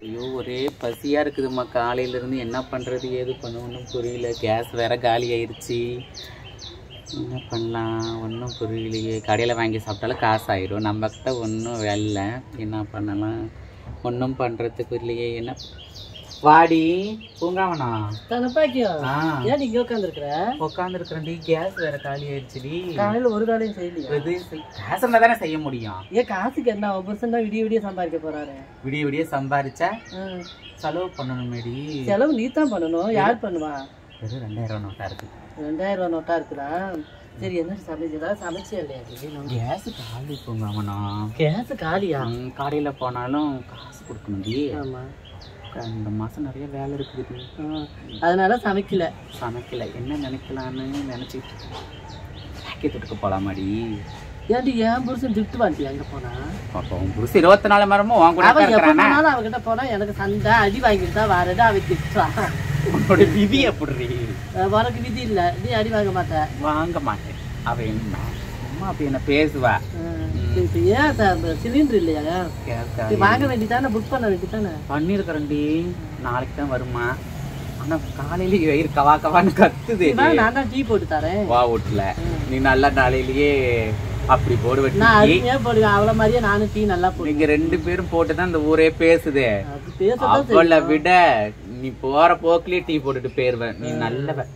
ஐயோ ஒரே பசியாக இருக்குதும்மா காலையிலேருந்து என்ன பண்ணுறது ஏது பண்ணணும்னு புரியல கேஸ் வேற காலி ஆயிடுச்சு என்ன பண்ணலாம் ஒன்றும் புரியலையே கடையில் வாங்கி சாப்பிட்டாலும் காசு ஆயிடும் நம்மக்கிட்ட ஒன்றும் வெல்ல என்ன பண்ணலாம் ஒன்றும் பண்ணுறதுக்கு இல்லையே என்ன வாடி தூங்காவனா தனப்பாக்கியம் ஆ ஏன் இங்க உட்காந்துருக்குற உட்காந்துருக்குறேன்டி கேஸ் வேற காலி ஆயிடுச்சுடி காலையில ஒரு வேலையும் செய்யலையா இது கேஸ் இருந்தால் தானே செய்ய முடியும் ஏன் காசுக்கு என்ன ஒரு புருஷன் தான் விடிய விடிய சம்பாதிக்க போறாரு விடிய விடிய சம்பாரிச்சா ஆ. செலவு பண்ணணுமேடி செலவு நீ தான் பண்ணணும் யார் பண்ணுவா வெறும் ரெண்டாயிரம் நோட்டா இருக்கு ரெண்டாயிரம் ரூபா நோட்டா இருக்குதா சரி என்ன சமைச்சு ஏதாவது சமைச்சே இல்லையா கேஸ் காலி போங்க அவனா கேஸ் காலியா கடையில் போனாலும் காசு கொடுக்கணும்டி ஆமா இந்த மாதம் நிறைய வேலை இருக்குது ஆ. அதனால சமைக்கல சமைக்கல என்ன நினைக்கலான்னு நினச்சிட்டு பேக்கெட் தொட்டுக்க போகலாமாடி ஏன்டி ஏன் புருஷன் திட்டு வாண்டியா அங்க போனா அப்போ உன் புருஷன் இருபத்தி நாலு மரமும் உன் கூட அவ எப்ப இருக்கிறானா போனாலும் அவகிட்ட போனா எனக்கு சண்டை அடி வாங்கிட்டு தான் வரது அவ திட்டுறா உன்னோட விதி எப்படி அஹ் உனக்கு விதி இல்ல நீ அடி வாங்க மாட்ட வாங்க மாட்டேன் அவ என்ன சும்மா அப்படி என்ன பேசுவா அஹ் இப்ப ஏன் சிலிண்டர் இல்லையா கேஸ் நீ காலி. வாங்க வேண்டியதானே புக் பண்ண வேண்டியதானே பண்ணிருக்கிறேன்டி நாளைக்கு தான் வருமா ஆனா காலையில வயிறு கவா கவான்னு கத்துது வா, நான் தான் டீ போட்டு தரேன் வா வீட்டுல நீ நல்ல நாளையிலேயே அப்படி போடுவ நான் டீ. அருமையா போடுவேன் அவள மாதிரியே நானும் டீ நல்லா போடுவேன் நீங்க ரெண்டு பேரும் போட்டுதான் இந்த ஊரே பேசுதே அது பேசதான் அவளை விட நீ போற போக்குலயே டீ போட்டுட்டு போயிருவேன் நீ நல்லவ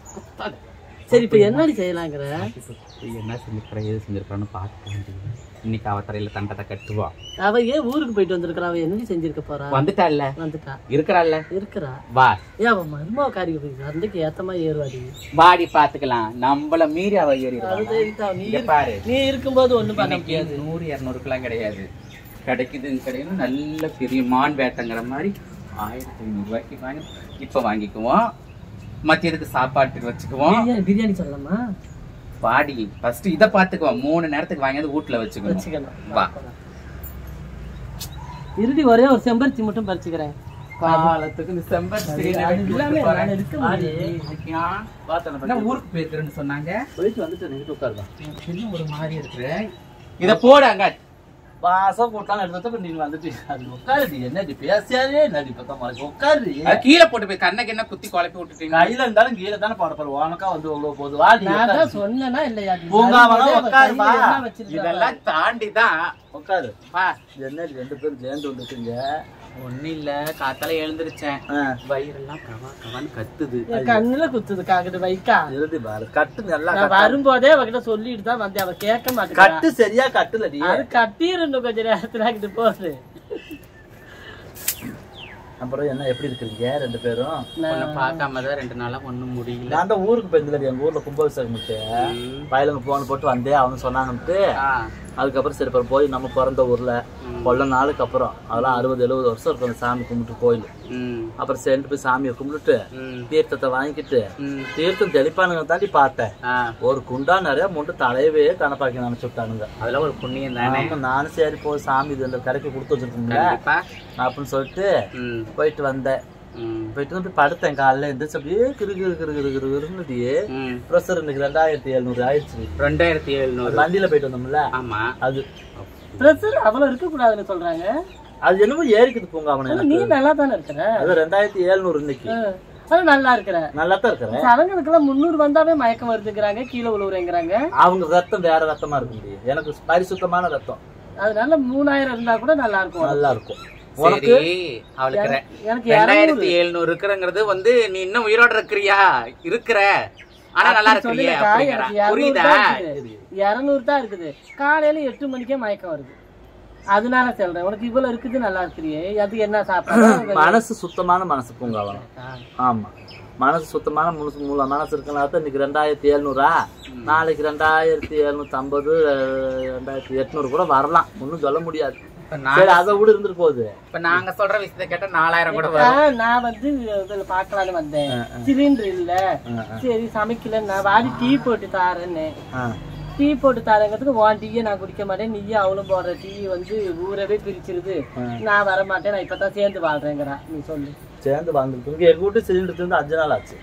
சரி இப்ப என்னடி செய்யலாங்கிற என்ன செஞ்சிருக்கிற ஏது செஞ்சிருக்கான்னு பார்த்து இன்னைக்கு அவ தரையில தண்டத்தை கட்டுவா அவ ஏன் ஊருக்கு போயிட்டு வந்திருக்கிறா அவ என்னடி செஞ்சிருக்க போறா வந்துட்டால வந்துட்டா இருக்கிறாள்ல இருக்கிறா வா ஏன் அவன் மருமக காரிக்கு போய் சந்தைக்கு ஏத்தமா ஏறுவாடி வாடி பாத்துக்கலாம் நம்மள மீறி அவ ஏறிடுவா அது சரிதான். நீ இங்க பாரு நீ இருக்கும்போது ஒண்ணும் பண்ண இன்னைக்கு முடியாது நூறு இரநூறுக்குலாம் கிடையாது கிடைக்குது கிடையாது நல்ல பெரிய மான் வேட்டங்கிற மாதிரி ஆயிரத்தி ஐநூறு ரூபாய்க்கு வாங்கி இப்ப வாங்கிக்குவோம் மத்தியத்துக்கு சாப்பாட்டுக்கு வச்சுக்குவோம் பிரியாணி பிரியாணி சொல்லலாமா பாடி ஃபர்ஸ்ட் இத பாத்துக்குவோம் மூணு நேரத்துக்கு வாங்கி வந்து வீட்டுல வச்சுக்கணும் வச்சுக்கலாம் வா இருடி ஒரே ஒரு செம்பருத்தி மட்டும் பறிச்சுக்கிறேன் காலத்துக்கு இந்த செம்பருத்தி அது இல்லாம என்னால இருக்க முடியாது. என்ன ஊருக்கு போயிருக்கிறேன்னு சொன்னாங்க போயிட்டு வந்துட்டு நின்று உட்காருவா இன்னும் ஒரு மாதிரி இருக்கு இத போடு அங்க வாசம் போட்டாலும் எடுத்து நீ வந்துட்டு அது உட்காருடி என்னடி பேசியாதே என்னடி பார்த்தா மாதிரி உட்காருடி அது கீழே போட்டு போய் கண்ணுக்கு என்ன குத்தி குழப்பி விட்டுட்டீங்க கையில இருந்தாலும் கீழே தானே பாட போற உனக்கா வந்து உள்ள போகுது வாடி நான் தான் சொன்னேனா இல்லையா நீ பூங்காவனம் வரும்போதே அவ உட்காருமா. கையில என்ன வச்சிருக்கா இதெல்லாம் தாண்டி தான் உட்காரு வா என்ன ரெண்டு பேரும் சேர்ந்து வந்துட்டீங்க ஒண்ணு இல்ல காத்தால எழுந்திருச்சேன் ஆ, வயிறெல்லாம் கவா கவான்னு கத்துது என் கண்ணுல குத்துது காக்கிட்டு வைக்கா இறுதி பாரு கட்டு நல்லா நான் வரும்போதே அவகிட்ட சொல்லிட்டு தான் வந்தேன் அவ கேட்க மாட்டேன் கட்டு சரியா கட்டுலடி அது கட்டிரணும் கொஞ்ச நேரத்துல ஆகிட்டு போகுது அப்புறம் என்ன எப்படி இருக்கிறீங்க ரெண்டு பேரும் உன்னை பார்க்காம தான் ரெண்டு நாளா ஒண்ணும் முடியல நான் தான் ஊருக்கு போயிருந்தேன் எங்க ஊர்ல கும்பாபிஷேகம் விட்டு வயலுங்க போன் போட்டு வந்தேன் அவங்க சொன்னாங்கன்ட்டு ஆ, அதுக்கப்புறம் சரி அப்புறம் போய் நம்ம பிறந்த ஊர்ல கொள்ள நாளுக்கு அப்புறம் அதெல்லாம் அறுபது எழுபது வருஷம் இருக்கும் அந்த சாமி கும்பிட்டு கோயில் ம், அப்புறம் சேர்ந்து போய் சாமியை கும்பிட்டுட்டு ம், தீர்த்தத்தை வாங்கிட்டு ம். தீர்த்தம் தெளிப்பானுங்க தாண்டி பார்த்தேன் ஆ, ஒரு குண்டா நிறைய முண்டு தலையவே கணப்பாக்கி நினைச்சு விட்டானுங்க அதெல்லாம் ஒரு புண்ணியம் தானே ஆமா, நானும் சரி போய் சாமி இது இந்த கடைக்கு கொடுத்து வச்சிருக்கோம்ல கண்டிப்பா அப்படின்னு சொல்லிட்டு ம், போயிட்டு வந்தேன் ம், போயிட்டு வந்து போய் படுத்தேன் காலைல எந்திரிச்சு அப்படியே கிரு கிரு கிரு கிரு கிரு கிருன்னுட்டியே ம். ப்ரெஷர் இன்னைக்கு ரெண்டாயிரத்தி எழுநூறு ஆயிடுச்சு ரெண்டாயிரத்தி எழுநூறு வண்டியில போயிட்டு வந்தோம்ல ஆமா அது பிரஷர் அவ்வளவு இருக்க கூடாதுன்னு சொல்றாங்க அது என்னமோ ஏறிக்குது போங்க அவனை ஆனா நீ எனக்கு நல்லா தானே இருக்கிற அது ரெண்டாயிரத்தி எழுநூறு இன்னைக்கு ஆனா நல்லா இருக்கிற நல்லா தான் இருக்கிறேன் சடங்குக்கெல்லாம் முந்நூறு வந்தாவே மயக்கம் வருதுங்கிறாங்க கீழே உழுவுறேங்கிறாங்க அவங்க ரத்தம் வேற ரத்தமா இருக்க முடியும் எனக்கு பரிசுத்தமான ரத்தம் அதனால மூணாயிரம் இருந்தா கூட நல்லா இருக்கும் நல்லா இருக்கும் உனக்கு சரி அவளுக்கு ரெ- எனக்கு ரெண்டாயிரத்தி எழுநூறு இருக்கிறங்கிறது வந்து நீ இன்னும் உயிரோட இருக்கிறியா இருக்கிற ஆனா நல்லா இருக்கிறியா சொல்லுங்கக்கா, அப்படிங்கிறா. எனக்கு இருநூறு புரியுதா தான் இருக்குது. இருநூறு தான் இருக்குது காலையில எட்டு மணிக்கே மயக்கம் வருது அதனால சொல்றேன் உனக்கு இவ்வளவு இருக்குது நல்லா இருக்கிறியே அது என்ன சாப்பாடு மனசு சுத்தமான மனசு பூங்காவனம் ஆமா மனசு சுத்தமான முழுசு மூல மனசு இருக்கனால தான் இன்னைக்கு ரெண்டாயிரத்தி எழுநூறா நாளைக்கு ரெண்டாயிரத்தி எழுநூத்தி ஐம்பது ரெண்டாயிரத்தி எட்நூறு கூட வரலாம் ஒன்றும் சொல்ல முடியாது இப்ப நான் சரி அதை விட இருந்துட்டு போகுது இப்ப நாங்க சொல்ற விஷயத்த கேட்டா நாலாயிரம் கூட வரும் ஆ, நான் வந்து இதுல பாக்கலாம்னு வந்தேன் சிலிண்டர் இல்ல சரி சமைக்கல நான் வாடி டீ போட்டு தாரேன்னு ஆ. டீ போட்டு தாரங்கிறதுக்கு உன் டீயை நான் குடிக்க மாட்டேன் நீயும் அவளும் போடுற டீ வந்து ஊரவே பிரிச்சிருது நான் வர மாட்டேன் நான் இப்பதான் சேர்ந்து வாழ்றேங்கிறா நீ சொல்லு சேர்ந்து வாழ்ந்துருக்கு இங்க எங்க வீட்டு சிலிண்டர் இருந்து அஞ்சு நாள் ஆச்சு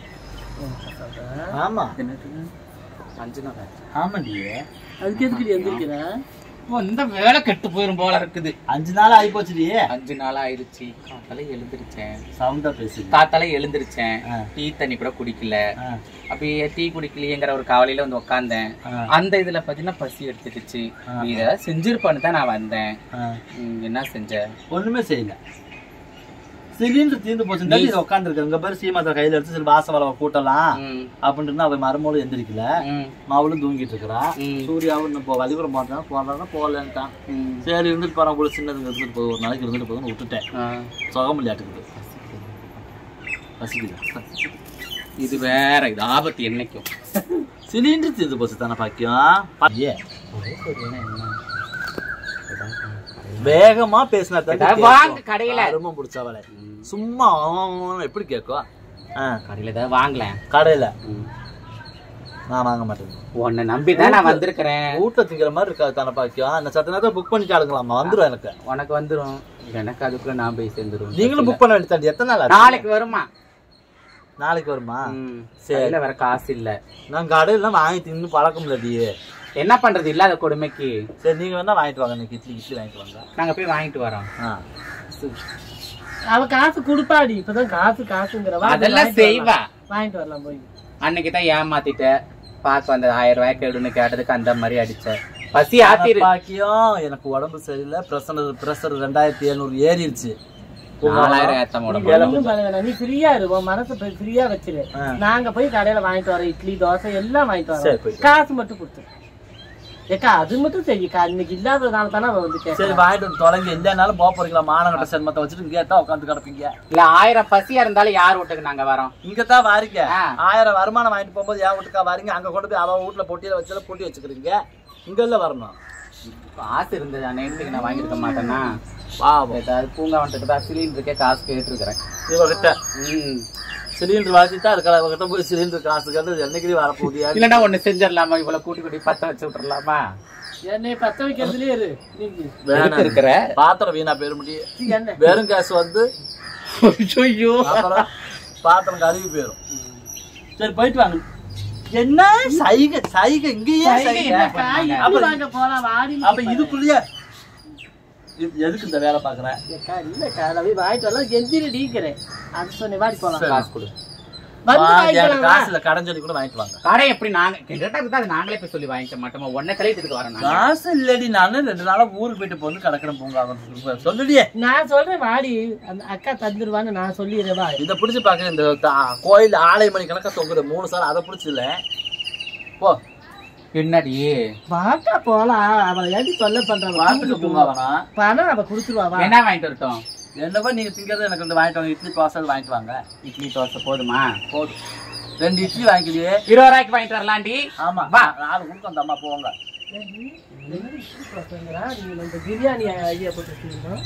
ஆமா அஞ்சு நாள் ஆச்சு. ஆமாண்டி அதுக்கு எதுக்கு நீ எந்திரிக்கிற இப்போ இந்த வேலை கெட்டு போயிரும் போல இருக்குது அஞ்சு நாள் ஆகி போச்சுடி அஞ்சு நாள் ஆயிடுச்சு காத்தால எழுந்திருச்சேன் சவுண்டா பேசுது காத்தால எழுந்திருச்சேன் ஆ. டீ தண்ணி கூட குடிக்கல ஆ, அப்படியே டீ குடிக்கலையேங்கிற ஒரு கவலையில வந்து உட்காந்தேன் ஆ, அந்த இதுல பாத்தீங்கன்னா பசி எடுத்துக்கிச்சு ஆ. நீ இதெல்லாம் செஞ்சிருப்பான்னு தான் நான் வந்தேன் ஆ. ம், என்ன செஞ்ச ஒண்ணுமே செய்யல சிலிண்டர் தீர்ந்து போச்சு இது உட்காந்துருக்கு இங்க பேர் சீமாத்தா கையில எடுத்து சரி வாச வளவை கூட்டலாம் ம், அப்படின்ட்டு அவன் மருமகளும் எந்திரிக்கல ம், மாவுளும் தூங்கிட்டு இருக்கிறா ம், சூர்யாவும் இன்னும் போ வலிபுரம் போறான் போறான்னா போகலன்ட்டான் ம். சரி இருந்துட்டு போறான் கூட சின்னதுங்க இருந்துட்டு போகுது ஒரு நாளைக்கு இருந்துட்டு போகுதுன்னு விட்டுட்டேன் ஆ. சுகம் இல்லையாட்டுக்குது பசிக்குது இது வேற இது ஆபத்து என்னைக்கும் சிலிண்டர் தீர்ந்து போச்சு தானே பாக்கியம் பா- ஏ வேகமா பேசினா ஏதாவது வாங்க கடையில அருமை பிடிச்சவளை சும்மா அவன் அவன் எப்படி கேட்கும் ஆ கடையில ஏதாவது வாங்கலேன் கடையில நான் வாங்க மாட்டேன் உன்னை நம்பி தான் நான் வந்திருக்கிறேன் வீட்டுல திங்கிற மாதிரி இருக்காது தானே பாக்கியம் இந்த சத்த நேரத்தில் புக் பண்ணிட்டாளுங்களாம்மா வந்துடும் எனக்கு உனக்கு வந்துரும் எனக்கு அதுக்குள்ள நான் போய் சேர்ந்துருவேன் நீங்களும் புக் பண்ண வேண்டியது எத்தனை நாள் ஆச்சு? நாளைக்கு வருமா நாளைக்கு வருமா ம். சரி. கையில வேற காசு இல்ல நான் கடையில வாங்கி தின்னு பழக்கம் இல்லடியே என்ன பண்றது இல்லாத கொடுமைக்கு சரி நீங்க வேணா வாங்கிட்டு வாங்க இன்னைக்கு இட்லி இட்லி வாங்கிட்டு வாங்க நாங்க போய் வாங்கிட்டு வரோம் ஆ அவ காசு கொடுப்பாடி இப்பதான் காசு காசுங்கிறவா அதெல்லாம் செய்வா வாங்கிட்டு வரலாம் போய் அன்னைக்கு தான் ஏமாத்திட்ட பார்க்க வந்த ஆயிரம் ரூபாய் கேடுன்னு கேட்டதுக்கு அந்த மாதிரி அடிச்ச பசி ஆத்திரு பாக்கியம் எனக்கு உடம்பு சரியில்லை பிரஷர் பிரஷர் ரெண்டாயிரத்தி எழுநூறு ஏறிடுச்சு நாலாயிரம் ஏத்த உடம்பு ஒண்ணும் பண்ண வேணாம். நீ ஃப்ரீயா இரு உன் மனசை ஃப்ரீயா வச்சிரு ஆ. நாங்க போய் கடையில வாங்கிட்டு வரோம் இட்லி தோசை எல்லாம் வாங்கிட்டு சரி வரோம் போயிட்டு காசு மட்டும் கொடுத்துரு ஏக்கா அது மட்டும் செய்யுக்கா இன்னைக்கு இல்லாததுனால தானே அவன் வந்து சரி கேட்கறான். வாங்கிட்டு வந்து தொலைங்க இல்லைனாலும் போக போறீங்களா மானங்கட்ட சென்மத்தை வச்சுட்டு இங்கே தான் உட்காந்து கிடப்பீங்க இல்ல ஆயிரம் பசியா இருந்தாலும் யார் வீட்டுக்கு நாங்க வரோம் இங்க தான் வாரிங்க ஆ. ஆயிரம் வருமானம் வாங்கிட்டு போகும்போது என் வீட்டுக்கா வாரீங்க அங்க கொண்டு போய் அவ வீட்டுல பொட்டியில வச்சால பொட்டி வச்சுக்கிறீங்க இங்க இல்ல வரணும் காசு இருந்தது நேரத்துக்கு நான் வாங்கியிருக்க மாட்டேன்னா பாவம் ஏதாவது பூங்கா வந்துட்டு தான் சிலிண்டருக்கே காசு கேட்டுருக்கிறேன் இவகிட்ட ம் சிலிண்டர் வாங்கிட்டா இருக்கா இவகிட்ட போய் சிலிண்டர் காசு கேட்டு என்னைக்கு வரப்போகுதியா இல்லன்னா ஒண்ணு செஞ்சிடலாமா இவ்வளவு கூட்டி கூட்டி பத்த வச்சு விட்டுறலாமா என்னை பத்த வைக்கிறதுலயே இரு நீங்க எதுக்கு இருக்கிற பாத்திரம் வீணா போயிட முடியும் சீ, என்ன வெறும் கேஸ் வந்து ஐயோ அப்புறம் பாத்திரம் கழுவி போயிடும் சரி போயிட்டு வாங்க என்ன சைகை சைகை இங்கேயே சைகை என்னக்கா, இட்லி வாங்க போலாம் வாடி அப்ப இதுக்குள்ளேயே இது எதுக்கு இந்த வேலை பாக்குறேன் ஏக்கா, இல்லக்கா, நான் போய் வாங்கிட்டு வரலாம் எந்திரி டீக்கிறேன் அது சொன்னேன் வாடி போலாம் காசு கொடு வந்து எனக்கு வாங்கிக்கலாம் வா. காசுல கடன் சொல்லி கூட வாங்கிட்டு வாங்க கடை எப்படி நாங்க கேட்டா இருந்தா அது நாங்களே போய் சொல்லி வாங்கிக்க மாட்டோமா ஒன்ன தலையத்துக்கு வரோம் நாங்க காசு இல்லடி நானு ரெண்டு நாளா ஊருக்கு போயிட்டு போன்னு கிடக்குறேன் பூங்கா சொல்லுடியே நான் சொல்றேன் வாடி அந்த அக்கா தந்துருவான்னு நான் சொல்லிடுறேன் வா இத பிடிச்சு பாக்க இந்த தா- கோயில் ஆலய மணி கணக்கா தொங்குது மூணு சார் அதை பிடிச்சு இல்ல போ என்னடி வாக்கா போலாம் அவளை ஏடி தொல்லை பண்றான் வாரத்துக்கு பூங்கா வேணாம் பணம் அவ குடுத்துருவா வா என்ன வாங்கிட்டு வரட்டும் என்னவோ நீங்க திங்கிறது எனக்கு வந்து வாங்கிட்டு வாங்க இட்லி தோசை வாங்கிட்டு வாங்க இட்லி தோசை போதுமா போதும் ரெண்டு இட்லி வாங்கிக்கிறியே இருபது ரூபாய்க்கு வாங்கிட்டு வரலாண்டி ஆமா வா. நாலு கொடுக்கும் அந்த அம்மா போவாங்க ஏடி, என்னடி இப்படி சொல்றீங்களா? நீங்க இந்த பிரியாணி ஐடியா போட்டுருக்கீங்களா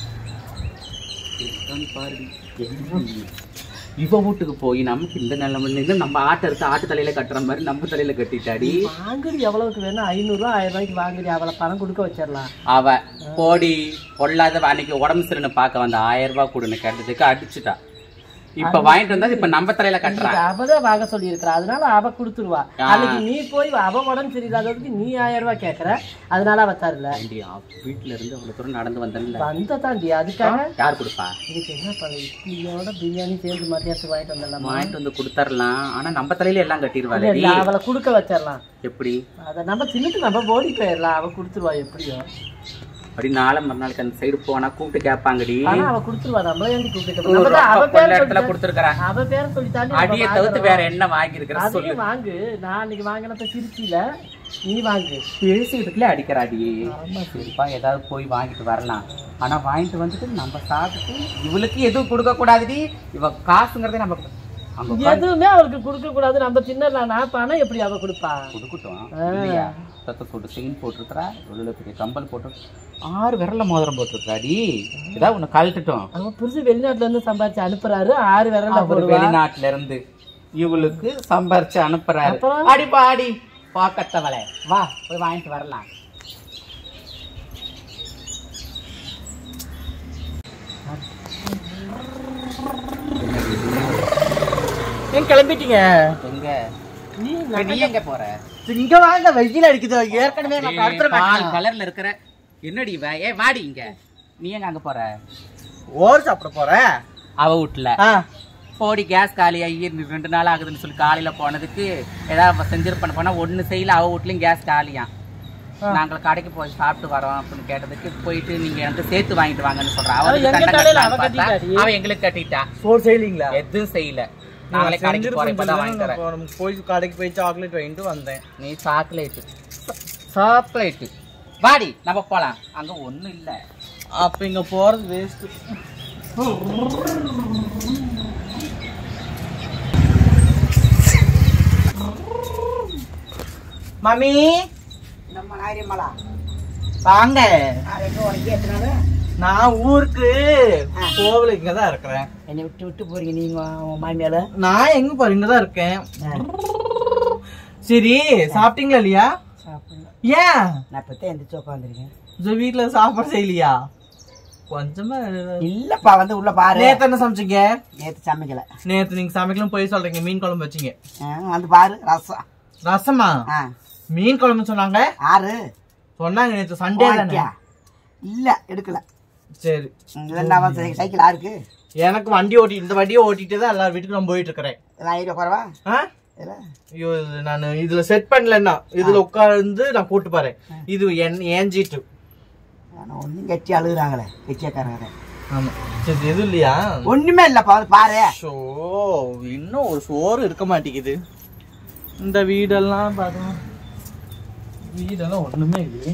இவ வீட்டுக்கு போய் நமக்கு இந்த நிலைமை இருந்து நம்ம ஆட்டை எடுத்து ஆட்டு தலையில கட்டுற மாதிரி நம்ம தலையில கட்டிட்டாடி வாங்குடி எவ்வளவுக்கு வேணும் ஐநூறு ரூபா ஆயிரம் ரூபாய்க்கு வாங்குடி அவளை பணம் கொடுக்க வச்சிடலாம் அவ போடி பொல்லாத அன்னைக்கு உடம்பு சரின்னு பார்க்க வந்த ஆயிரம் ரூபாய் கொடுன்னு கேட்டதுக்கு அடிச்சுட்டா இப்ப வாங்கிட்டு வந்தா இப்ப நம்ம தலையில கட்டுறா இன்னைக்கு அவதான் வாங்க சொல்லி அதனால அவ கொடுத்துருவா அன்னைக்கு நீ போய் அவ உடம்பு சரியில்லாததுக்கு நீ ஆயிரம் ரூபாய் கேக்குற அதனால அவ தரல ஏண்டி, அவ வீட்டுல இருந்து அவ்வளவு தூரம் நடந்து வந்தேன்ல வந்த தாண்டி அதுக்காக யார் கொடுப்பா இதுக்கு என்ன பண்ண இட்லியோட பிரியாணி சேர்ந்து மத்தியானத்துக்கு வாங்கிட்டு வந்துடலாம் வாங்கிட்டு வந்து கொடுத்தரலாம் ஆனா நம்ம தலையில எல்லாம் கட்டிடுவாளே இல்ல அவளை கொடுக்க வச்சிடலாம் எப்படி அத நம்ம தின்னுட்டு நம்ம ஓடி போயிடலாம் அவ கொடுத்துருவா எப்படியோ அப்படி நாளை மறுநாளுக்கு அந்த சைடு போனா கூப்பிட்டு கேட்பாங்கடி ஆனா அவ கொடுத்துருவா நம்மள ஏன் கூப்பிட்டு ஒரு நம்ம தான் அவ ரொம்ப பேர் கொள்ள இடத்துல சொல்லி கொடுத்துருக்கா அவ பேரை சொல்லி தாண்டி நம்ம அடியை தவிர்த்து வாங்குறோம். வேற என்ன வாங்கி இருக்கிற சொல்லு அதையும் வாங்கு நான் அன்னைக்கு வாங்கினத திருச்சியில நீ வாங்கு பேசிக்கிட்டுல அடிக்கிறாடி ஆமா சரிப்பா ஏதாவது போய் வாங்கிட்டு வரலாம் ஆனா வாங்கிட்டு வந்துட்டு நம்ம சாப்பிட்டு இவளுக்கு எதுவும் கொடுக்க கூடாதுடி இவ காசுங்கிறதே நம்ம அங்க உட்கார்ந்து எதுவுமே அவளுக்கு கொடுக்க கூடாது நம்ம தின்னலாம் நான் பணம் எப்படி அவ கொடுப்பா கொடுக்கட்டும் ஆ. இல்லையா சத்த போட்டு செயின் போட்டிருக்கிறா இவ்வளவு பெரிய கம்பல் போட்டு ஆறு விரல்ல மோதிரம் போட்டிருக்காடி ஏதாவது ஒண்ணு கழட்டட்டும் அவன் புருஷன் வெளிநாட்டுல இருந்து சம்பாதிச்சு அனுப்புறாரு ஆறு விரல்ல அவர் போடுவா வெளிநாட்டுல இருந்து இவளுக்கு சம்பாரிச்சு அனுப்புறாரு அப்புறம்? அடி பாடி பாக்கத்தவளை வா போய் வாங்கிட்டு வரலாம் ஏன் கிளம்பிட்டீங்க எங்க நீ இப்ப நீ எங்க போற இங்க வாங்க வெயில் அடிக்குது ஏற்கனவே நான் கடத்துற பால் கலர்ல இருக்கிற என்னடி இவ ஏ வாடி இங்க நீ எங்க அங்க போற ஓர் சாப்பிட போற அவ வீட்டுல போடி கேஸ் காலியாகி ரெண்டு நாள் ஆகுதுன்னு சொல்லி காலையில போனதுக்கு ஏதாவது செஞ்சிருப்பேன் போனா ஒண்ணு செய்யல அவ வீட்லயும் கேஸ் காலியாம் நாங்க கடைக்கு போய் சாப்பிட்டு வரோம் அப்படின்னு கேட்டதுக்கு போயிட்டு நீங்க எனக்கு சேர்த்து வாங்கிட்டு வாங்கன்னு சொல்றா அவ அவளுக்கு எங்க தண்டனை கடையில அவ கட்டலாம்னு பார்த்தா, கட்டிட்டாடி. அவ எங்களுக்கு கட்டிட்டா சோறு செய்யலீங்களா எதுவும் செய்யல நாங்களே கடைக்கு போறேன் இப்பதான் வாங்கி தரேன் போய் கடைக்கு போய் சாக்லேட் வாங்கிட்டு வந்தேன் நீ சாக்லேட் சாக்லேட் வாடி நம்ம போலாம் அங்க ஒண்ணும் இல்ல அப்ப இங்க போறது வேஸ்ட் மம்மி நம்ம நாயரியம்மாளா வாங்க நான் எங்க உனக்கு ஏத்துனாலும் நான் ஊருக்கு கோவில் இங்க தான் இருக்கிறேன் என்னை விட்டு விட்டு போறீங்க நீங்க உன் மாமியால நான் எங்க போறேன் இங்க தான் இருக்கேன் சரி சாப்பிட்டீங்களா இல்லையா சாப்பிடல ஏன் நான் இப்பதான் எந்திரிச்சு உட்காந்துருக்கேன் இந்த வீட்டுல சாப்பாடு செய்யலையா கொஞ்சமா இல்லப்பா வந்து உள்ள பாரு நேத்து என்ன சமைச்சீங்க நேத்து சமைக்கல நேத்து நீங்க சமைக்கலாம் போய் சொல்றீங்க மீன் குழம்பு வச்சீங்க ஆ, வந்து பாரு ரசம் ரசமா ஆ மீன் குழம்பு சொன்னாங்க ஆறு சொன்னாங்க நேத்து சண்டே தானே வாங்கிட்டியா? இல்ல எடுக்கல சரி ம், இல்லைன்னா சை- சைக்கிள் ஆருக்கு எனக்கு வண்டி ஓட்டி இந்த வண்டியை ஓட்டிட்டு தான் எல்லா வீட்டுக்கும் நான் போயிட்டு இருக்கிறேன் இதெல்லாம் ஐடியா குறவா ஆ? இல்ல ஐயோ இது நான் இதுல செட் பண்ணலன்னா இதுல உட்கார்ந்து நான் கூட்டு போறேன் இது என் ஏன் ஜீட்டு ஆனா ஒண்ணும் கட்சி அழுகுறாங்களே கட்சியக்காரங்க ஆமா சரி எதுவும் இல்லையா ஒண்ணுமே இல்லப்பா வந்து பாரு ஷோ இன்னும் ஒரு சோறு இருக்க மாட்டேங்குது இந்த வீடெல்லாம் பார்த்தோம் வீடெல்லாம் ஒண்ணுமே இல்லையே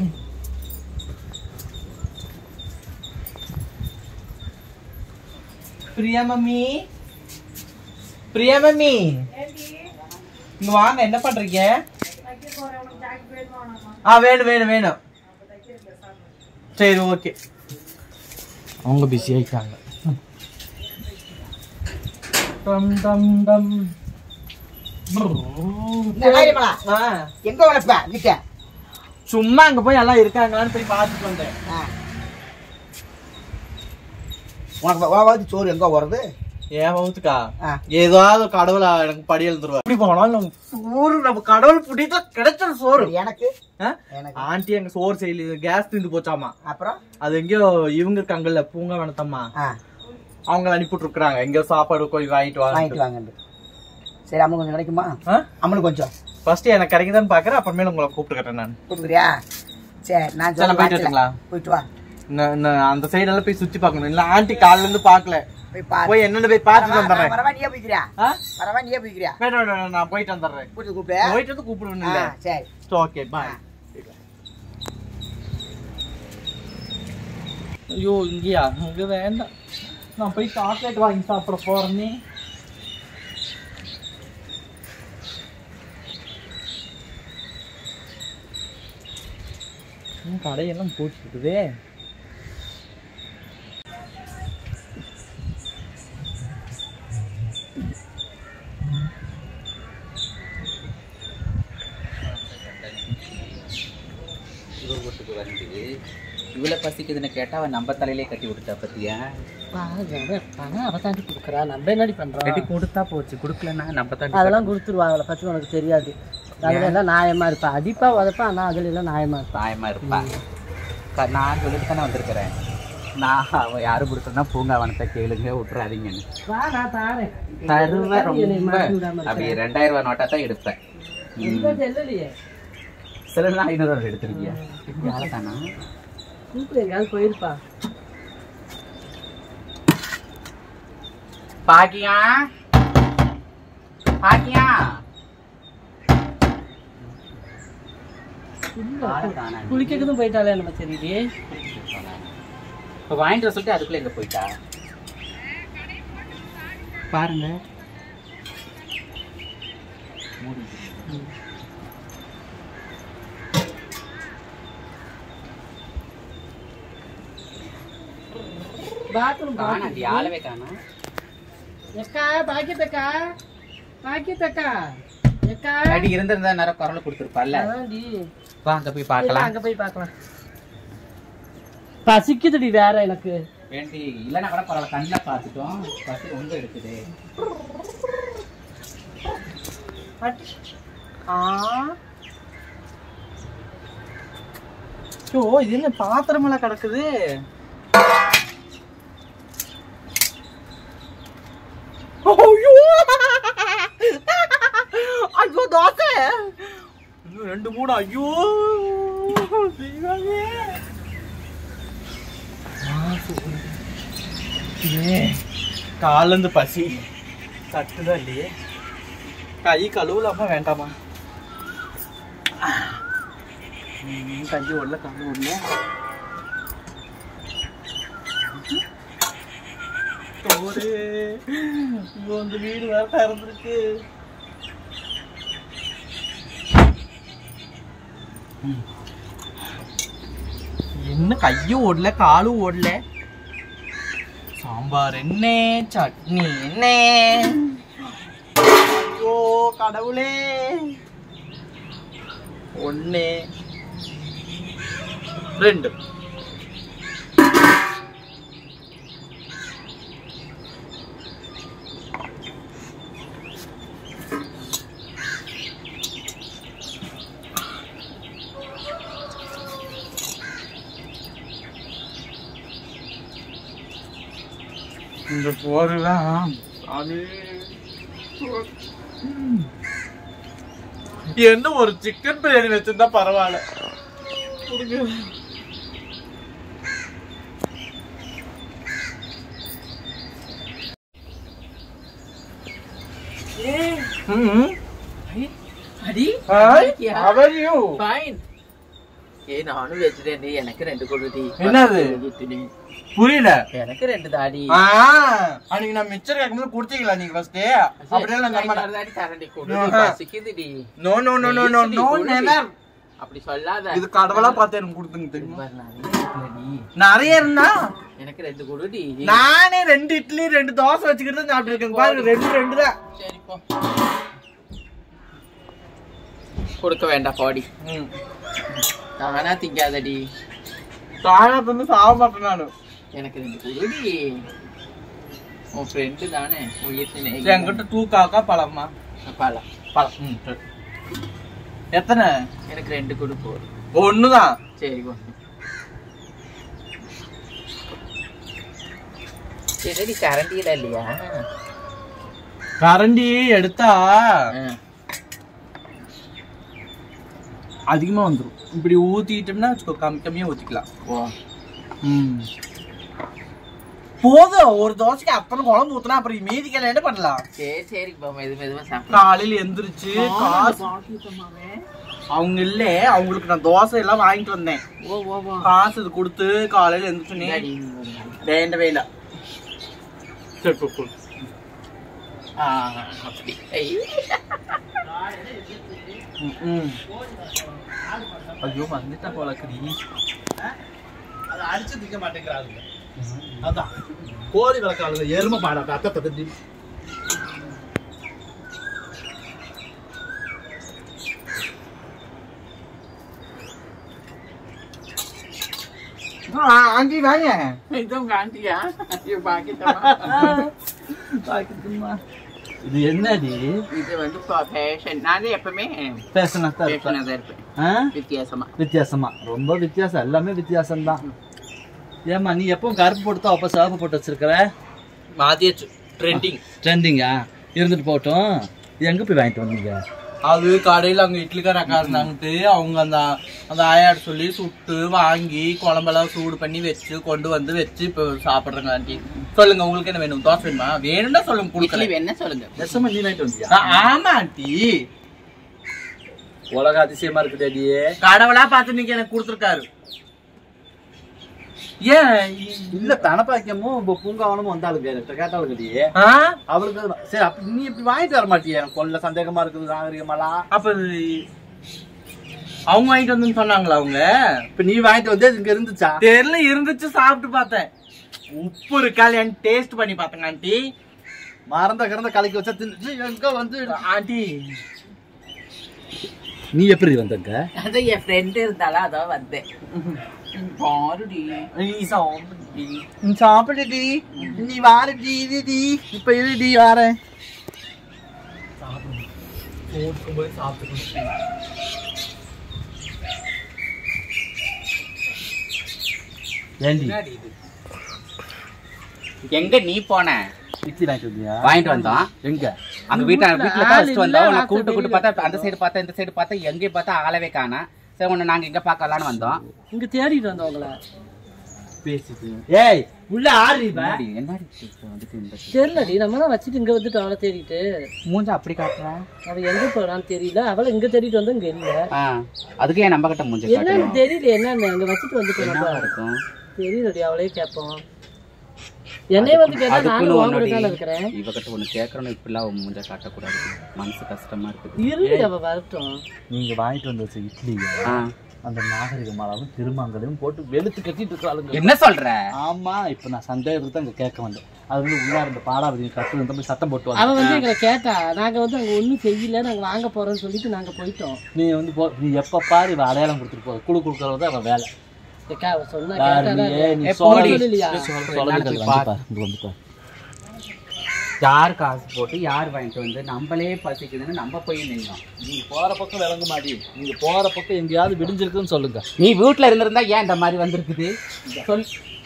பிரியா மம்மி பிரியா மம்மி இங்க வாங்க என்ன பண்றீங்க ஆ வேணும் வேணும் வேணும் சரி ஓகே அவங்க பிஸி ஆயிட்டாங்க டம் டம் டம் இந்த நாயரியம்மாளா, ஆ, எங்க உனப்ப கிட்ட சும்மா அங்க போய் எல்லாம் இருக்காங்களான்னு போய் பார்த்துட்டு வந்தேன் ஆ. உனக்கு வா- வாவாது சோறு எங்க வருது ஏன் வகுத்துக்கா ஆ. ஏதாவது கடவுள் எனக்கு படி எழுந்துருவா இப்படி போனாலும் நம்ம சோறு நம்ம கடவுள் பிடித்தா கிடைச்ச சோறு எனக்கு ஆ? எனக்கு ஆண்டி அங்க சோறு செய்யல கேஸ் தீந்து போச்சாமா அப்புறம் அது எங்கேயோ இவங்க இருக்காங்கல்ல பூங்கா வனத்தம்மா ஆ அவங்க அனுப்பிட்டு இருக்காங்க எங்கேயோ சாப்பாடு போய் வாங்கிட்டு வாங்கிட்டு வாங்க வாங்க சரி அம்மன் கொஞ்சம் கிடைக்குமா அம்மனுக்கு கொஞ்சம் ஃபர்ஸ்ட் எனக்கு கிடைக்குதான்னு பாக்குறேன் அப்புறமேல உங்களை கூப்பிட்டுக்கிறேன் நான் கொடுக்குறியா சரி நான் சரி, நான் போயிட்டு சொல்ல வரட்டுங்களா? போயிட்டு வா நான் நான் அந்த சைடு எல்லாம் போய் சுத்தி பார்க்கணும் இல்ல ஆண்டி காலைல இருந்து பாக்கல போய் பாரு போய் என்னன்னு போய் பார்த்துட்டு வந்துடுறேன் வரவா நீயே போய்க்கிறியா ஆ? வரவா நீயே போய்க்கிறியா வேண்டாம் வேண்டாம், வேண்டாம், நான் போயிட்டு வந்துடுறேன் கூட்டு கூப்பிடு போயிட்டு வந்து கூப்பிடுவேன் ஆ, இல்ல சரி ஓகே பாய் ஐயோ இங்கேயா இங்க வேண்டாம் நான் போய் சாக்லேட் வாங்கி சாப்பிட போறேனே ம், கடையெல்லாம் போட்டுருக்குதே இவ வீட்டுக்கு வந்து இவ்வளவு பசிக்குதுன்னு கேட்டா அவன் நம்ம தலையிலே கட்டி விட்டுட்டா பத்தியா பணம் அவ தாண்டி கொடுக்குறா நம்ம என்னடி பண்றோம் கட்டி கொடுத்தா போச்சு கொடுக்கலன்னா நம்ம தான் அதெல்லாம் கொடுத்துருவாங்கள பத்தி உனக்கு தெரியாது அதுல எல்லாம் நியாயமா இருப்பா அடிப்பா உதப்பா ஆனா அதுல எல்லாம் நியாயமா இருப்பா தாயமா இருப்பா க- நான் சொல்லிட்டு தானே வந்திருக்கிறேன் நான் அவன் யாரு கொடுத்தா பூங்காவனத்தை கேளுங்க விட்டுறாதீங்கன்னு வா நான் தாரேன் தருவேன் என்னை ரொம்ப மாட்டி விடாம அப்படி ரெண்டாயிரம் ரூபாய் நோட்டா தான் எடுப்பேன் எங்க செல்லலையே சில நாள் ஐநூறு ரூபாய் எடுத்திருக்கியா யாரை தானா கூப்பிடு எங்கேயாவது போயிருப்பா பாக்கியா பாக்கியா ஆளை காணோம். குளிக்கிறதும் போயிட்டாலே நம்ம தெரியலையே இப்ப வாங்கிட்டு வர சொல்லிட்டு அதுக்குள்ள எங்க போயிட்டா பாருங்க மூடிட்டு. பாத்ரூம் காணாண்டி, ஆளவே காணோம். எக்கா பாக்கியத்தக்கா பாக்கியத்தக்கா எக்கா அடி இருந்திருந்தா நேரம் குரல் கொடுத்துருப்பால அதான்டி வா அங்க போய் இல்ல, பார்க்கலாம் அங்க போய் பார்க்கலாம் பசிக்குதுடி வேற எனக்கு வேண்டி இல்லைன்னா கூட பரவாயில்ல கண்ணில் பார்த்துட்டோம் பசி ரொம்ப இருக்குது ஆ ஐயோ இது என்ன பாத்திரமெல்லாம் கிடக்குது ஐயோ ஐயோ தோசை இன்னும் ரெண்டு மூணு ஐயோ தெய்வமே. ஏன் கால்ல இருந்து பசி தட்டுதான் இல்லையே கை கழுவலாமா வேண்டாமா ம், கஞ்சி ஓடல கால் ஓடல சோறு ஐயோ இந்த வீடு வேற திறந்துருக்கு ம். என்ன கையும் ஓடல காலும் ஓடல சாம்பார் என்ன சட்னி என்ன ஐயோ கடவுளே ஒன்று ரெண்டு இந்த போருதான் சாமி என்ன ஒரு சிக்கன் பிரியாணி வச்சிருந்தா பரவாயில்ல கொடுங்க. ம். அடி Hi, how are you? Fine ஏ நானும் வெஜிடேன் எனக்கு ரெண்டு கொடுடி என்னது? புரியல எனக்கு ரெண்டு தாடி ஆ, அன்னைக்கு நான் மிச்சர் கேட்கும்போது கொடுத்தீங்களா நீங்க ஃபர்ஸ்ட் அப்படியே நான் தர மாட்டேன் தாடி தரண்டி கொடு ஆஹா. பசிக்குதுடி no no no no no no never அப்படி சொல்லாத இது கடவுளா பார்த்து எனக்கு கொடுத்துங்க தெரியுமா பாரு, நிறைய இருக்குல்லடி. நிறைய இருந்தா எனக்கு ரெண்டு கொடுடி நானே ரெண்டு இட்லி ரெண்டு தோசை வச்சுக்கிட்டு தான் சாப்பிட்டு இருக்கேன் பாருங்க ரெண்டு ரெண்டு தான் சரி போ கொடுக்க வேண்டாம் பாடி ம். நானா திங்காதடி சாயா தந்து சாக மாட்டேன் நானு எனக்கு ரெண்டு கொடுடி உன் ஃப்ரெண்டு தானே உயிர் சரி, சிநேகிதன். என்கிட்ட டூ காக்கா பழமா பழம் பழம் ம், சரி. எத்தனை எனக்கு ரெண்டு கொடு போதும் ஒண்ணுதான் சரி ஒன்று சரி கரண்டியில இல்லையா கரண்டி எடுத்தா ஆ. அதிகமா வந்துரும் இப்படி ஊத்திட்டோம்னா வச்சுக்கோ கம்மி கம்மியா ஊத்திக்கலாம் ஓ ம். போதும் ஒரு தோசைக்கு அத்தனை குழம்பு ஊத்துனா அப்புறம் மீதிக்கெல்லாம் என்ன பண்ணலாம் சரி சரி இப்போ மெது மெதுவா சாப்பிடு காலையில எந்திரிச்சு காசு அவங்க இல்ல அவங்களுக்கு நான் தோசை எல்லாம் வாங்கிட்டு வந்தேன் ஓ ஓ ஓ காசு இது கொடுத்து காலையில எந்திரிச்சு இந்தாடி, இங்க ஒரு நாள். வேண்டாம் வேண்டாம் சரி போ, போ. ஆ, அப்படி ஐ. ம், ம். ஐயோ வந்துட்டா போல கடி அதை அடிச்சு திக்க மாட்டேங்கிறாங்க அதான் கோழி வளர்க்காளுங்க எருமை பாடாட்ட அத்தை தட்டி ஆண்டி வாங்க இது உங்க ஆண்டியா ஐயோ, பாக்கிட்டமா. இது என்னடி இது வந்து ஃபேஷன் நான் எப்பவுமே பேசணும் ஃபேஷனாக தான் இருப்பேன் வித்தியாசமா வித்தியாசமா ரொம்ப வித்தியாசம் எல்லாமே வித்தியாசம் தான் ஏமா நீ எப்போ கருப்பு போட்டு அப்ப சிவப்பு போட்டு வச்சிருக்கிற மாத்தியாச்சு ட்ரெண்டிங் ட்ரெண்டிங்கா இருந்துட்டு போகட்டும் எங்க போய் வாங்கிட்டு வந்தீங்க அது கடையில அங்க இட்லிக்கார அக்கா இருந்தாங்கட்டு அவங்க அந்த அந்த ஆயாட சொல்லி சுட்டு வாங்கி குழம்பெல்லாம் சூடு பண்ணி வச்சு கொண்டு வந்து வச்சு இப்போ சாப்பிடுறேங்க ஆண்டி சொல்லுங்க உங்களுக்கு என்ன வேணும் தோசை வேணுமா வேணும்னா சொல்லுங்க இட்லி கொடுக்கல வேணா சொல்லுங்க நெசமா நீ வாங்கிட்டு வந்தியா ஆமா ஆண்டி உலக அதிசயமா இருக்குது அடியே கடவுளா பார்த்து இன்னைக்கு எனக்கு கொடுத்துருக்காரு ஏன் இல்ல தனப்பாக்கியமும் இப்போ பூங்காவனமும் வந்தாளுங்க என்கிட்ட கேட்டாளுங்க அடியே ஆ? அவளுக்கு சரி அப்ப நீ இப்படி வாங்கிட்டு வர மாட்டியே எனக்கு கொள்ள சந்தேகமா இருக்குது நாகரிகமாலாம் அப்ப இது அவங்க வாங்கிட்டு வந்து சொன்னாங்களா அவங்க இப்ப நீ வாங்கிட்டு வந்து இங்க இருந்துச்சா தெரியல இருந்துச்சு சாப்பிட்டு பார்த்தேன் உப்பு இருக்கா இல்லையான்னு டேஸ்ட் பண்ணி பார்த்தேங்க ஆண்டி மறந்த கிடந்த கலக்கி வச்சா தின்னு எங்க வந்து ஆண்டி நீ எப்படி வந்தங்க அது என் ஃப்ரெண்டு இருந்தாலும் அதான் வந்தேன் பாருடி நீ சாப்பிடு நீ சாப்பிடுடி நீ வாரடி இதுடி இப்ப இதுடி வாரேன் போய் சாப்பிட்டு ஏண்டி என்னடி இது? எங்க நீ போன இட்லி வாங்கிட்டு வந்தியா வாங்கிட்டு வந்தோம் எங்க அங்க வீட்டுல வீட்டுல தான் வச்சுட்டு வந்தோம் உன்னை வாசல் கூட்டு கூட்டு வெளியில பார்த்தா அந்த சைடு பார்த்தா இந்த சைடு பார்த்தா எங்கேயும் பார்த்தா ஆளவே காணா சரி உன்னை நாங்க எங்க பார்க்கலான்னு வந்தோம் இங்க தேடிட்டு வந்தோம் உங்களை பேசிட்டு ஏய் உள்ள ஆடுறீ என்னடி என்னடி இப்ப வந்துட்டு இந்த தெரியலடி நம்ம தான் வச்சுட்டு இங்க வந்துட்டு அவளை தேடிட்டு மூஞ்ச அப்படி காட்டுற அவ எங்க போறான்னு தெரியல அவளை இங்க தேடிட்டு வந்து இங்க இல்ல ஆ, அதுக்கு ஏன் நம்ம கிட்ட மூஞ்ச என்னன்னு காட்டணும் தெரியல என்னன்னு அங்க வச்சுட்டு வந்துட்டு என்னவா நம்ம இருக்கும் தெரியலடி அவளே கேட்போம் என்னைய வந்து கேட்டா அதுக்குன்னு நானும் உன் கூட உன்னோட தானே இருக்கிறேன் இவகிட்ட ஒண்ணு கேட்கறணும் இப்படிலாம் அவன் மூஞ்ச காட்டக்கூடாது மனசு கஷ்டமா இருக்குது இருந்து அவ வரட்டும் நீங்க வாங்கிட்டு வந்த வச்ச இட்லி ஆ, அந்த நாகரிக மாலாவும் திருமாங்கலையும் போட்டு வெளுத்து கட்டிட்டு இருக்காளுங்க என்ன சொல்ற ஆமா இப்ப நான் சந்தேகத்துக்கு தான் இங்க கேட்க வந்தேன் அது வந்து உள்ளா இருந்த பாடாபதி கட்டு வந்து போய் சத்தம் போட்டு அவ வந்தேன் வந்து எங்களை கேட்டா நாங்க வந்து அங்க ஒண்ணும் செய்யல நாங்க வாங்க போறோம்னு சொல்லிட்டு நாங்க போயிட்டோம் நீ வந்து போ நீ எப்ப பாரு இவ அடையாளம் கொடுத்துட்டு போ குழு கொடுக்கறது அவன் வேலை ஏக்கா அவ சொன்னா யாரு கேட்டா நீ? ஏய், நீ ஏ, சோழ- போடி. இல்லையா? சோழ- போய் சோழ நாளைக்கு கல் வந்து பாரு. பாரு, இங்க வந்து பாரு. யார் காசு போட்டு யார் வாங்கிட்டு வந்து நம்மளே பசிக்குதுன்னு நம்ம போய் நின்னோம் நீங்க போற பக்கம் விளங்க மாட்டி நீங்க போற பக்கம் எங்கேயாவது விடிஞ்சிருக்குன்னு சொல்லுங்க நீ வீட்ல இருந்திருந்தா ஏன் இந்த மாதிரி வந்திருக்குது சொல்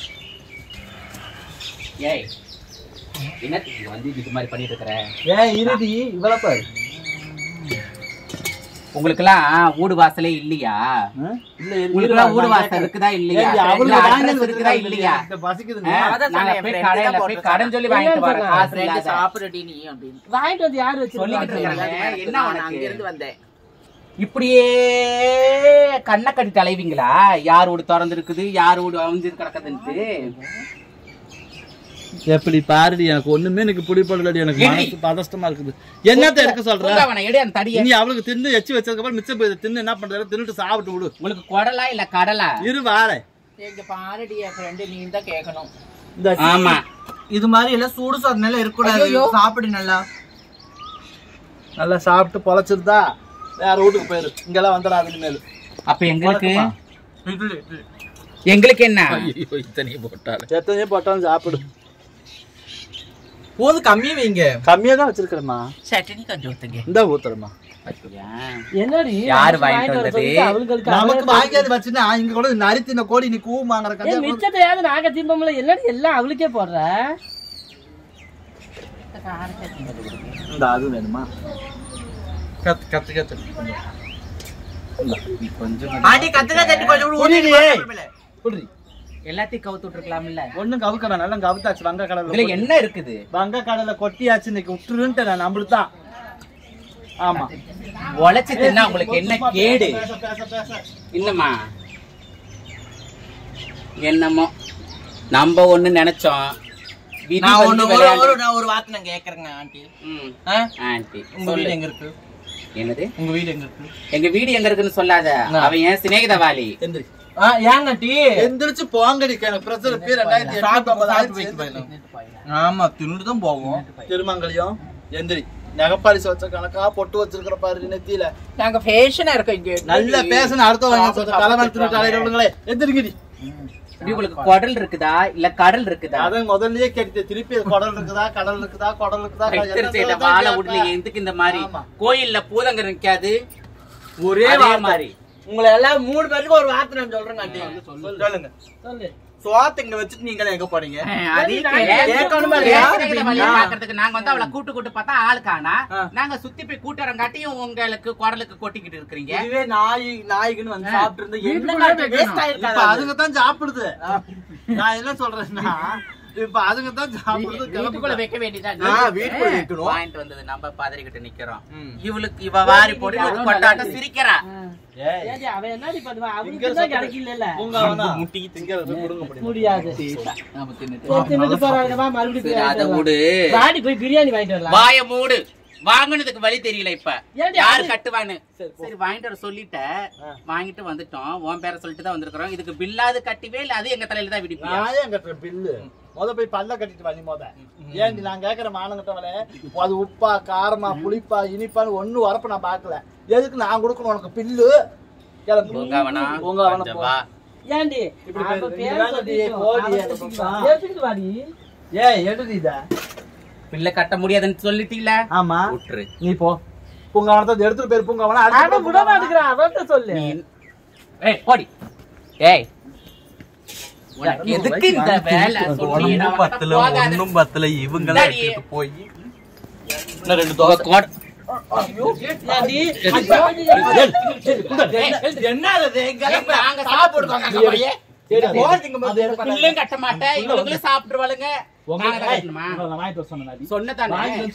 ஏய் என்னத்துக்கு வந்து இது மாதிரி பண்ணிட்டு இருக்கிற ஏன் இருடி இவ்வளவு பாரு உங்களுக்கெல்லாம் வீடு வாசலே இல்லையா ஆ? இல்ல இரு- உங்களுக்கெல்லாம் இரு, வீடு நான் வாசல் கேட்கறேன். இருக்குதா இல்லையா ஏய், இல்ல அவளுக்கு address வாங்கி இருக்குதா இல்லையா இந்த பசிக்குது ஆ, நாங்க போய் கடையில போய் கடன் சொல்லி வாங்கிட்டு வர காசு இல்லாத சாப்பிடுடி நீ அப்படின்னு வாங்கிட்டு வந்து யாரு சொல்லிக்கிட்டு வச்சிருக்காங்க இருக்காங்க என்ன நான் உனக்கு அங்கிருந்து வந்தேன் இப்படியே கண்ணை கட்டி தலைவீங்களா யார் வீடு திறந்து இருக்குது யார் வீடு அவிஞ்சு கிடக்குதுன்ட்டு எப்படி பாருடி எனக்கு ஒண்ணுமே எனக்கு பிடிப்படலடி எனக்கு ஏடி. மனசு பதஷ்டமா இருக்குது என்னத்த எடுக்க சொல்ற பூங்காவனை எடு அந்த தடியை நீ அவளுக்கு தின்னு எச்சு வச்சதுக்கு அப்புறம் மிச்சம் போய் தின்னு என்ன பண்றது தின்னுட்டு சாப்பிட்டு விடு உங்களுக்கு குடலா இல்ல கடலா இரு வாரே எங்க பாருடி என் ஃப்ரெண்டு நீ தான் கேட்கணும் இந்த ஆமா இது மாதிரி எல்லாம் சூடு சொன்னால இருக்கக்கூடாது சாப்பிடு நல்லா நல்லா சாப்பிட்டு பொழைச்சிருந்தா வேற வீட்டுக்கு போயிரு இங்கெல்லாம் வந்துடாது இனிமேல் அப்ப எங்களுக்கு இட்லி இட்லி எங்களுக்கு என்ன ஐயோ இத்தனையே போட்டாரு எத்தனையோ போட்டாலும் சாப்பிடு போது கம்மியா வைங்க கம்மியா தான் வச்சிருக்கிறேம்மா சட்னி கொஞ்சம் ஊத்துங்க இந்த ஊத்துறமா என்னடி யாரு அவளுக்கு வாங்கிட்டு வர வந்தது? சொல்லிட்டு அவளுக்கு நமக்கு அவளே- வாங்கியாது வச்சுன்னா இங்க கூட நரித்தின கோடி நீ கூவுமாங்கிற ஏய், கதையா மிச்சத்தையாவது நாங்க திம்பம்ல என்னடி எல்லாம் அவளுக்கே போடுற இந்த அது வேணுமா கத்து கத்து கத்து நீ கொஞ்சம் ஆண்டி கத்துக்க தட்டி கொஞ்சம் புரியலையே. குடி எல்லாத்தையும் கவுத்து விட்டுருக்கலாம்ல ஒண்ணும் கவுக்க வேணாம் எல்லாம் கவுத்தாச்சு வங்க இதுல கடலை என்ன இருக்குது வங்க கடலை கொட்டியாச்சு இன்னைக்கு விட்டுருன்ட்டு நான் நம்மளுக்கு தான் ஆமா உழைச்சு தின்னா உங்களுக்கு என்ன கேடு பேச பேச பேச இல்லம்மா என்னமோ நம்ம ஒண்ணு நினைச்சோம் விதி நான் வந்து ஒண்ணு ஒரு விளையாண்டு- ஒரு நான் ஒரு வார்த்தை நான் கேக்குறேங்க ஆண்டி ம், ஆ? ஆண்டி உங்க சொல்லு. வீடு எங்க இருக்கு என்னது உங்க வீடு எங்க இருக்கு எங்க வீடு எங்க இருக்குன்னு சொல்லாத அவன் ஏன் சிநேகிதவாளி எந்திரி ஆ ஏங்க ஆண்டி எந்திரிச்சு போங்கடி எனக்கு பிரச்சனை பேர் ரெண்டாயிரத்தி சாப்பிட்டு எட்நூத்தி சாப்பிட்டு வைக்க போயிடலாம் ஆமா தின்னுட்டு தான் போவோம் திருமங்கலியம் எந்திரி நகப்பாலிசு வச்ச கணக்கா பொட்டு வச்சிருக்கிற பாரு நெத்தியில நாங்க ஃபேஷனா இருக்கோம் இங்க நல்ல பேசணும் அடுத்த வாங்க சொல்ற தலைமரத்து தலைவர்களே எந்திரிங்கடி இப்படி உங்களுக்கு குடல் இருக்குதா இல்ல கடல் இருக்குதா அதான் முதல்லயே கேட்டு திருப்பி அது குடல் இருக்குதா கடல் இருக்குதா குடல் இருக்குதா வைத்திருச்ச இந்த வாழை விடல எதுக்கு இந்த மாதிரி ஆமா. கோயில்ல பூதங்க நிக்காது ஒரே அதே வார்த்தை. மாதிரி உங்களை எல்லாம் மூணு பேருக்கு ஒரு வார்த்தை நான் சொல்றேங்க ஆண்டி சொல்லுங்க சொல்லு சோத்து இங்க வச்சுட்டு நீங்க எங்க போறீங்க அதே கேட்கணுமா இல்லையா? பாக்குறதுக்கு நாங்க வந்து அவளை கூட்டு கூட்டு பார்த்தா ஆளு காணா நாங்க சுத்தி போய் கூட்டுறங்காட்டியும் உங்களுக்கு குடலுக்கு கொட்டிக்கிட்டு இருக்கிறீங்க இதுவே நாய் நாய்க்குன்னு வந்து சாப்பிட்டு இருந்தா வீட்டுக்குள்ளே என்ன வைக்கணும். வேஸ்ட் இப்ப ஆயிருக்காது அதுங்க தான் சாப்பிடுது நான் என்ன சொல்றேன்னா இப்ப அதுங்க தான் சாப்பிடுது வீட்டுக்குள்ள வைக்க வேண்டியதா ஆ, வீட்டுக்குள்ள வைக்கணும். வாங்கிட்டு வந்தது நம்ம பதறிக்கிட்டு நிக்கிறோம் ம். இவளுக்கு இவ வாரி போட்டு இவளுக்கு கொண்டாட்டம் சிரிக்கிறா ஏய் ஏடி அவ என்னடி பண்ணுவா அவளுக்கு தான் கிடைக்கல பூங்காவனா திங்கிறது கொடுங்க முடியும் முடியாது நாம தின்னுட்டு. சரி, தின்னுட்டு போறாங்கம்மா, மறுபடியும் போய் சரி, அதை வாங்கிட்டு விடு வரலாம். வாடி போய் பிரியாணி வாங்கிட்டு வரலாம் வாய மூடு வாங்குனதுக்கு வழி தெரியல இப்ப ஏன்டி யாரு அது- கட்டுவான்னு சரி வாங்கிட்டு வர சொல்லிட்ட வாங்கிட்டு வந்துட்டோம் உன் பேரை சொல்லிட்டு தான் வந்திருக்கிறோம் இதுக்கு பில்லாது கட்டிவே இல்ல அது எங்க தலையில தான் விடிப்பியா நான் ஏன் கட்டுற பில்லு முத போய் பல்ல கட்டிட்டு வழி முத ஏன்டி நான் கேக்குற மானங்கிட்டவளே அது உப்பா காரமா புளிப்பா இனிப்பான்னு ஒண்ணு வரப்ப நான் பாக்கல எதுக்கு நான் கொடுக்கணும் உனக்கு பில்லு கிளம்பு பூங்காவனா பூங்காவனா கொஞ்சம் போ. வா ஏண்டி இப்படி அவ பேரு- பேரை இங்கதான் சொல்லிட்டோம். நீ போடி, அவ அந்த எடுத்துக்கிட்டு பக்கம். வா. எடுத்துக்கிட்டு வாடி ஏய் எடுத்து இத பிள்ளை கட்ட முடியாதுன்னு சொல்லிட்டீங்களா ஆமா விட்டுரு நீ போ பூங்காவனத்தை எடுத்துட்டு போயிரு பூங்காவனா அவன் அடுத்து விட மாட்டேங்கிறான் அவன்கிட்ட சொல்லு நீ ஏய் போடி ஏய் உனக்கு எதுக்கு இந்த வேலை சொல்லி ஒண்ணும் நான் பத்தல போகாத. ஒண்ணும் பத்தல இவங்கள இந்தாடி. எடுத்துட்டு போய் இன்னும் ரெண்டு தோசை என்ன அது ஏங்க, நாங்க சாப்பிடுறோம் அங்க போய். பில்லும் கட்ட மாட்டேன் இவங்களும் சாப்பிட்டுருவாளுங்க நாங்க தான் கட்டணுமா? சொன்னதானே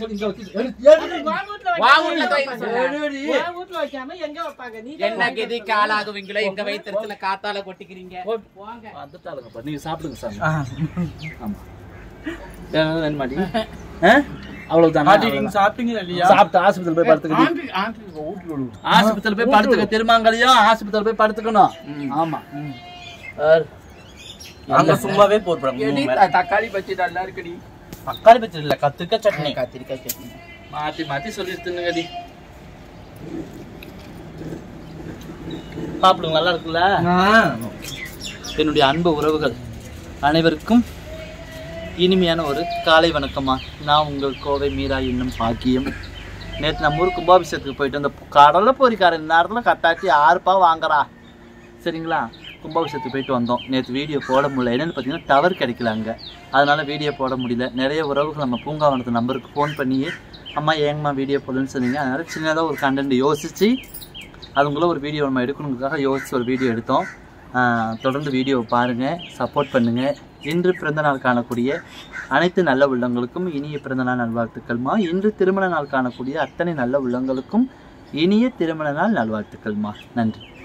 வா வீட்டுல போய் சொன்னேன். என் வீட்டுல வைக்காம எங்க வைப்பாங்க நீ என்ன கெதி காலாகுவீங்களோ எங்க வயிற்றுல காத்தால கொட்டிக்கிறீங்க போங்க வந்துட்டாளுங்கப்பா நீங்க சாப்பிடுங்க சாமி ஆ. ஆமா ஏன் வேணுமாடி ஆ? அவ்வளவுதானா பாட்டி நீங்க சாப்பிட்டீங்களா இல்லையா சாப்பிட்டு ஆஸ்பத்திரி போய் படுத்துக்கணும் ஆண்டி ஆண்டி வீட்டுல விடு. ஆஸ்பத்திரி போய் படுத்துக்க திருமாங்கலையும் ஆஸ்பத்திரி போய் படுத்துக்கணும் ஆமா சார், அங்க சும்மாவே போடுறாங்க தக்காளி பச்சி நல்லா இருக்குடி தக்காளி பச்சடி இல்ல கத்திரிக்காய் சட்னி கத்திரிக்காய் சட்னி மாத்தி மாத்தி சொல்லிட்டுங்கடி சாப்பிடுங்க நல்லா இருக்குல்ல என்னுடைய அன்பு உறவுகள் அனைவருக்கும் இனிமையான ஒரு காலை வணக்கமா நான் உங்கள் கோவை மீரா என்னும் பாக்கியம் நேற்று நம்ம ஊர் கும்பாபிஷேகத்துக்கு போயிட்டு அந்த கடலை பொறிக்காரன் இந்த நேரத்தில் கட்டாச்சி ஆறுப்பா வாங்குறா சரிங்களா கும்பாபிஷேகத்துக்கு போயிட்டு வந்தோம் நேற்று வீடியோ போட முடியல என்னென்னு பார்த்தீங்கன்னா டவர் கிடைக்கல அங்கே அதனால் வீடியோ போட முடியல நிறைய உறவுகள் நம்ம பூங்காவனத்து நம்பருக்கு ஃபோன் பண்ணியே அம்மா ஏங்கம்மா வீடியோ போடலன்னு சொன்னீங்க அதனால் சின்னதாக ஒரு கண்டென்ட் யோசித்து அதுக்குள்ளே ஒரு வீடியோ நம்ம எடுக்கணுங்கிறதுக்காக யோசிச்சு ஒரு வீடியோ எடுத்தோம் ஆஹ் தொடர்ந்து வீடியோ பாருங்கள் சப்போர்ட் பண்ணுங்கள் இன்று பிறந்த நாள் காணக்கூடிய அனைத்து நல்ல உள்ளங்களுக்கும் இனிய பிறந்த நாள் நல்வாழ்த்துக்கள்மா இன்று திருமண நாள் காணக்கூடிய அத்தனை நல்ல உள்ளங்களுக்கும் இனிய திருமண நாள் நல்வாழ்த்துக்கள்மா நன்றி